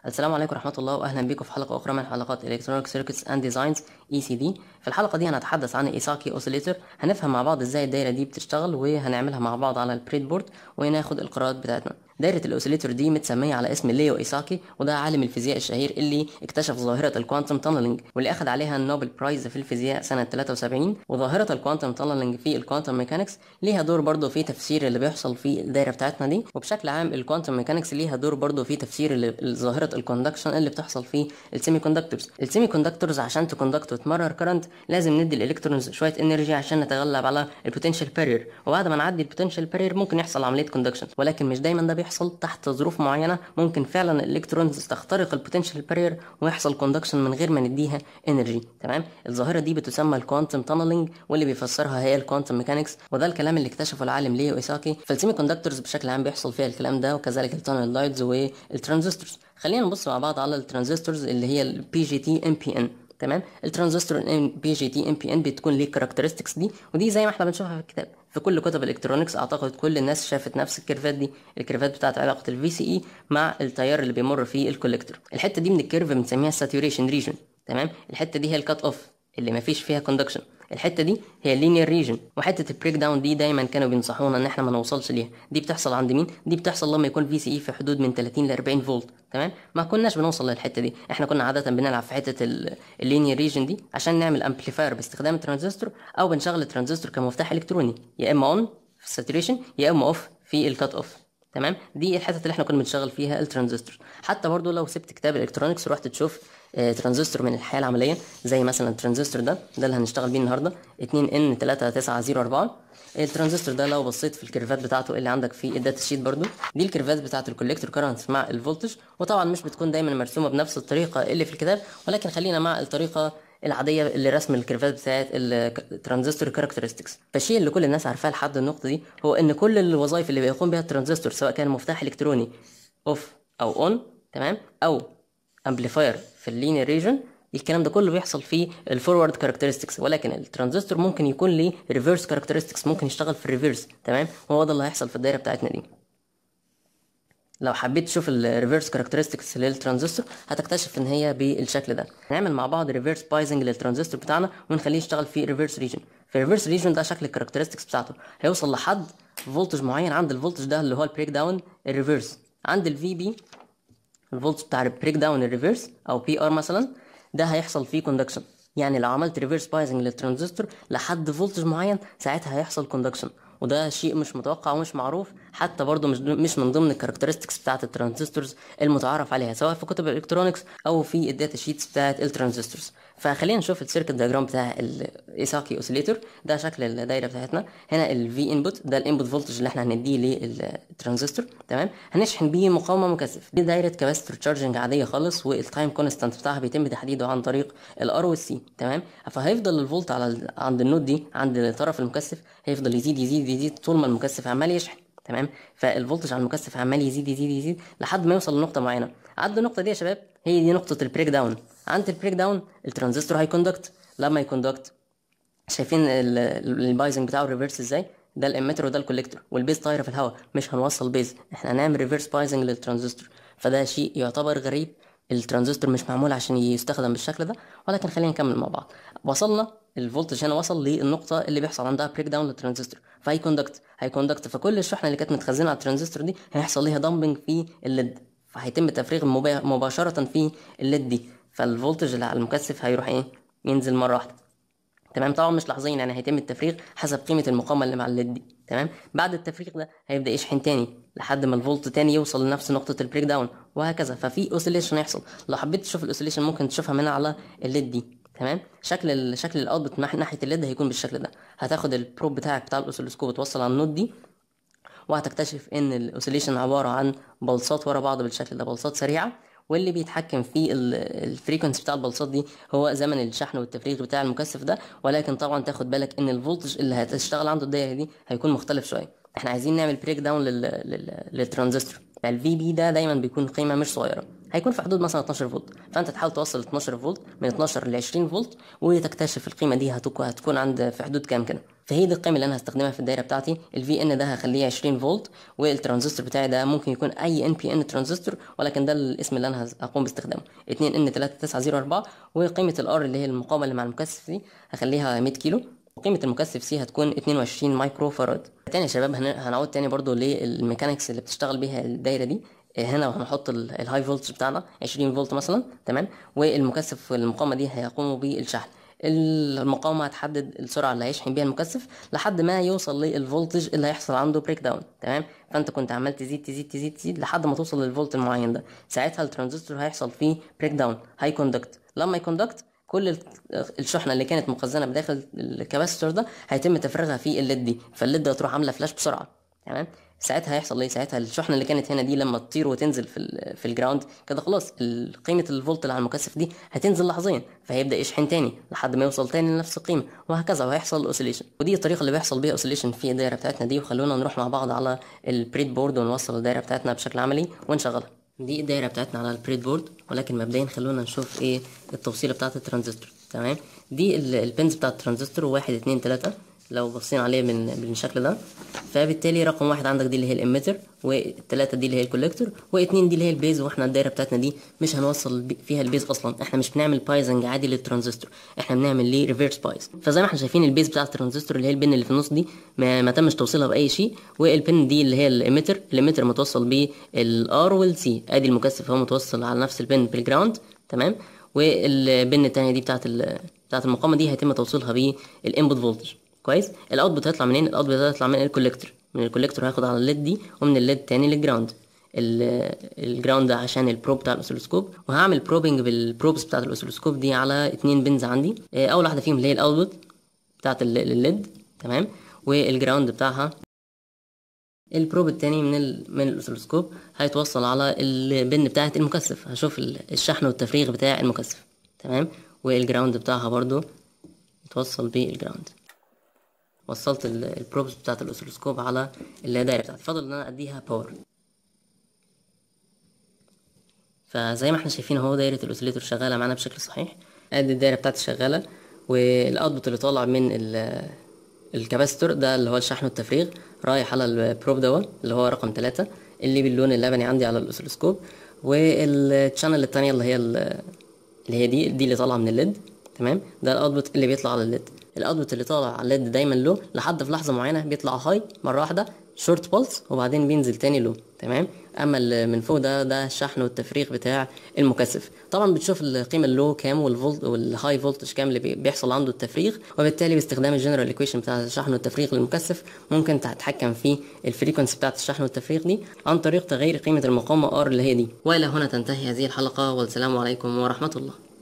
السلام عليكم ورحمة الله وأهلا بكم في حلقة أخرى من حلقات Electronic Circuits and Designs ECD في الحلقة دي هنتحدث عن إيساكي أوسيليتر هنفهم مع بعض إزاي الدايرة دي بتشتغل وهنعملها مع بعض على البريد بورد وناخد القراءات بتاعتنا دايرة الأوسيليتر دي متسمية على اسم ليو إيساكي وده عالم الفيزياء الشهير اللي اكتشف ظاهرة الكوانتم تانلينج واللي أخد عليها النوبل برايز في الفيزياء سنة 73 وظاهرة الكوانتم تانلينج في الكوانتم ميكانكس ليها دور برضه في تفسير اللي بيحصل في الدايرة بتاعتنا دي وبشكل عام الكوانتم ميكانكس ليها دور برضه في تفسير اللي- ظاهرة الكوندكشن اللي بتحصل في السيمي كوندكتورز السيمي كوندكتورز عشان تكوندكت وتمرر كرنت لازم ندي الالكترونز شويه انرجي عشان نتغلب على البوتنشال بارير وبعد ما نعدي البوتنشال بارير ممكن يحصل عمليه كوندكشن ولكن مش دايما ده بيحصل تحت ظروف معينه ممكن فعلا الالكترونز تخترق البوتنشال بارير ويحصل كوندكشن من غير ما نديها انرجي تمام الظاهره دي بتسمى الكوانتم تانلينج واللي بيفسرها هي الكوانتم ميكانكس وده الكلام اللي اكتشفه العالم ليو ايساكي فالسيمي كوندكتورز بشكل عام بيحصل فيها الكلام ده وكذلك التانل لايتس والترانزستورز خلينا نبص مع بعض على الترانزستورز اللي هي البي جي تي ام بي ان تمام الترانزستور بي جي تي ام بي ان بتكون ليه الكاركترستكس دي ودي زي ما احنا بنشوفها في الكتاب في كل كتب الالكترونكس اعتقد كل الناس شافت نفس الكيرفات دي الكيرفات بتاعت علاقه الفي سي اي مع التيار اللي بيمر فيه الكوليكتور الحته دي من الكيرف بنسميها الساتوريشن ريجن تمام الحته دي هي الكات اوف اللي ما فيش فيها كوندكشن الحته دي هي اللينير ريجن وحته البريك داون دي دايما كانوا بينصحونا ان احنا ما نوصلش ليها دي بتحصل عند مين دي بتحصل لما يكون في سي اي في حدود من 30 ل 40 فولت تمام ما كناش بنوصل للحته دي احنا كنا عاده بنلعب في حته اللينير ريجن دي عشان نعمل امبليفاير باستخدام الترانزستور او بنشغل الترانزستور كمفتاح الكتروني يا اما اون في الساتوريشن يا اما اوف في الكات اوف تمام دي الحتت اللي احنا كنا بنشغل فيها الترانزستور حتى برضو لو سبت كتاب الالكترونكس ورحت تشوف آه، ترانزستور من الحياه العمليه زي مثلا الترانزستور ده ده اللي هنشتغل بيه النهارده 2 n 3904 الترانزستور ده لو بصيت في الكيرفات بتاعته اللي عندك في الداتا شيت برضو دي الكيرفات بتاعه الكوليكتور كارنت مع الفولتج وطبعا مش بتكون دايما مرسومه بنفس الطريقه اللي في الكتاب ولكن خلينا مع الطريقه العاديه اللي رسم الكيرفات بتاعت الترانزستور كاركترستكس فالشيء اللي كل الناس عارفاه لحد النقطه دي هو ان كل الوظائف اللي بيقوم بها الترانزستور سواء كان مفتاح الكتروني اوف او اون تمام او امبليفاير في اللينير ريجن الكلام ده كله بيحصل في الفورورد كاركترستكس ولكن الترانزستور ممكن يكون ليه ريفرس كاركترستكس ممكن يشتغل في الريفرس تمام وهو ده اللي هيحصل في الدايره بتاعتنا دي لو حبيت تشوف الريفرس كاركترستكس للترانزستور هتكتشف ان هي بالشكل ده نعمل مع بعض ريفرس بايزنج للترانزستور بتاعنا ونخليه يشتغل في ريفرس ريجن في الريفرس ريجن ده شكل الكاركترستكس بتاعته هيوصل لحد فولتج معين عند الفولتج ده اللي هو البريك داون الريفرس عند الفي بي الفولت بتاع البريك داون الريفرس او بي ار مثلا ده هيحصل فيه كوندكشن يعني لو عملت ريفرس بايزنج للترانزستور لحد فولتج معين ساعتها هيحصل كوندكشن وده شيء مش متوقع ومش معروف حتى برضه مش مش من ضمن الكاركترستكس بتاعت الترانزستورز المتعارف عليها سواء في كتب الالكترونكس او في الداتا شيتس بتاعت الترانزستورز فخلينا نشوف السيركت دياجرام بتاع الايساكي اوسيليتور ده شكل الدايره بتاعتنا هنا الفي انبوت ده الانبوت فولتج اللي احنا هنديه للترانزستور تمام هنشحن بيه مقاومه مكثف دي دايره كاباستور تشارجنج عاديه خالص والتايم كونستانت بتاعها بيتم تحديده عن طريق الار والسي تمام فهيفضل الفولت على ال- عند النود دي عند الطرف المكثف هيفضل يزيد يزيد يزيد طول ما المكثف عمال يشحن تمام فالفولتج على المكثف عمال يزيد يزيد يزيد لحد ما يوصل لنقطه معينه عند النقطه دي يا شباب هي دي نقطه البريك داون عند البريك داون الترانزستور هيكوندكت لما يكوندكت شايفين ال- ال- البايزنج بتاعه ريفرس ازاي ده الاميتر وده الكوليكتور والبيز طايره في الهواء مش هنوصل بيز احنا هنعمل ريفرس بايزنج للترانزستور فده شيء يعتبر غريب الترانزستور مش معمول عشان يستخدم بالشكل ده ولكن خلينا نكمل مع بعض وصلنا الفولتج هنا وصل للنقطة اللي بيحصل عندها بريك داون للترانزستور فهيكوندكت هيكوندكت فكل الشحنة اللي كانت متخزنة على الترانزستور دي هيحصل ليها دامبنج في الليد فهيتم تفريغ مبا- مباشرة في الليد دي فالفولتج اللي على المكثف هيروح ايه ينزل مرة واحدة تمام طبعا مش لحظيا يعني هيتم التفريغ حسب قيمه المقاومه اللي مع الليد دي تمام بعد التفريغ ده هيبدا يشحن تاني لحد ما الفولت تاني يوصل لنفس نقطه البريك داون وهكذا ففي اوسيليشن يحصل لو حبيت تشوف الاوسيليشن ممكن تشوفها من على الليد دي تمام شكل ال... شكل الاوتبوت ناح- ناحيه الليد هيكون بالشكل ده هتاخد البروب بتاعك بتاع الاوسيلوسكوب توصل على النود دي وهتكتشف ان الاوسيليشن عباره عن بلصات ورا بعض بالشكل ده بلصات سريعه واللي بيتحكم في الفريكونسي بتاع البلصات دي هو زمن الشحن والتفريغ بتاع المكثف ده ولكن طبعا تاخد بالك ان الفولتج اللي هتشتغل عنده الدايره دي هيكون مختلف شويه احنا عايزين نعمل بريك داون لل... لل... للترانزستور فالفي بي ده دايما بيكون قيمه مش صغيره هيكون في حدود مثلا 12 فولت فانت تحاول توصل 12 فولت من 12 ل 20 فولت وتكتشف القيمه دي هتكون هتكون عند في حدود كام كده فهي دي القيمه اللي انا هستخدمها في الدايره بتاعتي الفي ان ده هخليه 20 فولت والترانزستور بتاعي ده ممكن يكون اي ان بي ان ترانزستور ولكن ده الاسم اللي انا هقوم باستخدامه 2 ان 3904 وقيمه الار اللي هي المقاومه اللي مع المكثف دي هخليها 100 كيلو وقيمة المكثف سي هتكون 22 مايكرو فاراد تاني يا شباب هنعود تاني برضو للميكانيكس اللي بتشتغل بيها الدايرة دي هنا هنحط الهاي فولتج بتاعنا 20 فولت مثلا تمام والمكثف المقاومة دي هيقوم بالشحن المقاومة هتحدد السرعة اللي هيشحن بيها المكثف لحد ما يوصل للفولتج اللي هيحصل عنده بريك داون تمام فانت كنت عمال تزيد تزيد تزيد تزيد لحد ما توصل للفولت المعين ده ساعتها الترانزستور هيحصل فيه بريك داون هاي كوندكت لما يكوندكت كل الشحنه اللي كانت مخزنه بداخل الكباستور ده هيتم تفريغها في الليد دي فالليد ده هتروح عامله فلاش بسرعه تمام ساعتها هيحصل ايه ساعتها الشحنه اللي كانت هنا دي لما تطير وتنزل في في الجراوند كده خلاص قيمه الفولت اللي على المكثف دي هتنزل لحظيا فهيبدا يشحن تاني لحد ما يوصل تاني لنفس القيمه وهكذا وهيحصل اوسيليشن ودي الطريقه اللي بيحصل بيها اوسيليشن في الدايره بتاعتنا دي وخلونا نروح مع بعض على البريد بورد ونوصل الدايره بتاعتنا بشكل عملي ونشغلها دي الدايره بتاعتنا على البريد بورد ولكن مبدئيا خلونا نشوف ايه التوصيله بتاعه الترانزستور تمام دي البنز بتاعه الترانزستور واحد اتنين تلاتة لو بصينا عليه من بالشكل ده فبالتالي رقم واحد عندك دي اللي هي الاميتر والتلاتة دي اللي هي الكوليكتور واتنين دي اللي هي البيز واحنا الدايره بتاعتنا دي مش هنوصل فيها البيز اصلا احنا مش بنعمل بايزنج عادي للترانزستور احنا بنعمل ليه ريفيرس بايز فزي ما احنا شايفين البيز بتاع الترانزستور اللي هي البن اللي في النص دي ما, ما تمش توصيلها باي شيء والبن دي اللي هي الاميتر الاميتر متوصل بالار والسي ادي المكثف هو متوصل على نفس البن بالجراوند تمام والبن التانية دي بتاعت بتاعت المقاومه دي هيتم توصيلها بالانبوت فولتج كويس الاوتبوت هيطلع منين الاوتبوت هيطلع من الكوليكتور من الكوليكتور هياخد على الليد دي ومن الليد تاني للجراوند الجراوند ده عشان البروب بتاع الاوسيلوسكوب وهعمل بروبنج بالبروبس بتاعت الاوسيلوسكوب دي على اتنين بنز عندي اول واحده فيهم اللي هي الاوتبوت بتاعت الليد تمام والجراوند بتاعها البروب التاني من ال من الاوسيلوسكوب هيتوصل على البن بتاعه المكثف هشوف الشحن والتفريغ بتاع المكثف تمام والجراوند بتاعها برضو يتوصل بالجراوند وصلت البروبس بتاعت الاوسيلوسكوب على الدايره بتاعتي فاضل ان انا اديها باور فزي ما احنا شايفين اهو دايره الاوسيليتور شغاله معانا بشكل صحيح ادي الدايره بتاعتي شغاله والاوتبوت اللي طالع من الكاباستور ده اللي هو الشحن والتفريغ رايح على البروب دوت اللي هو رقم ثلاثة اللي باللون اللبني عندي على الاوسيلوسكوب والشانل التانية اللي هي اللي هي دي دي اللي طالعه من الليد تمام ده الاوتبوت اللي بيطلع على الليد الاوتبوت اللي طالع على الليد دايما لو لحد في لحظه معينه بيطلع هاي مره واحده شورت بولس وبعدين بينزل تاني لو تمام اما اللي من فوق ده ده الشحن والتفريغ بتاع المكثف طبعا بتشوف القيمه اللو كام والفولت والهاي فولتج كام اللي بيحصل عنده التفريغ وبالتالي باستخدام الجنرال ايكويشن بتاع الشحن والتفريغ للمكثف ممكن تتحكم في الفريكونسي بتاعه الشحن والتفريغ دي عن طريق تغيير قيمه المقاومه ار اللي هي دي والى هنا تنتهي هذه الحلقه والسلام عليكم ورحمه الله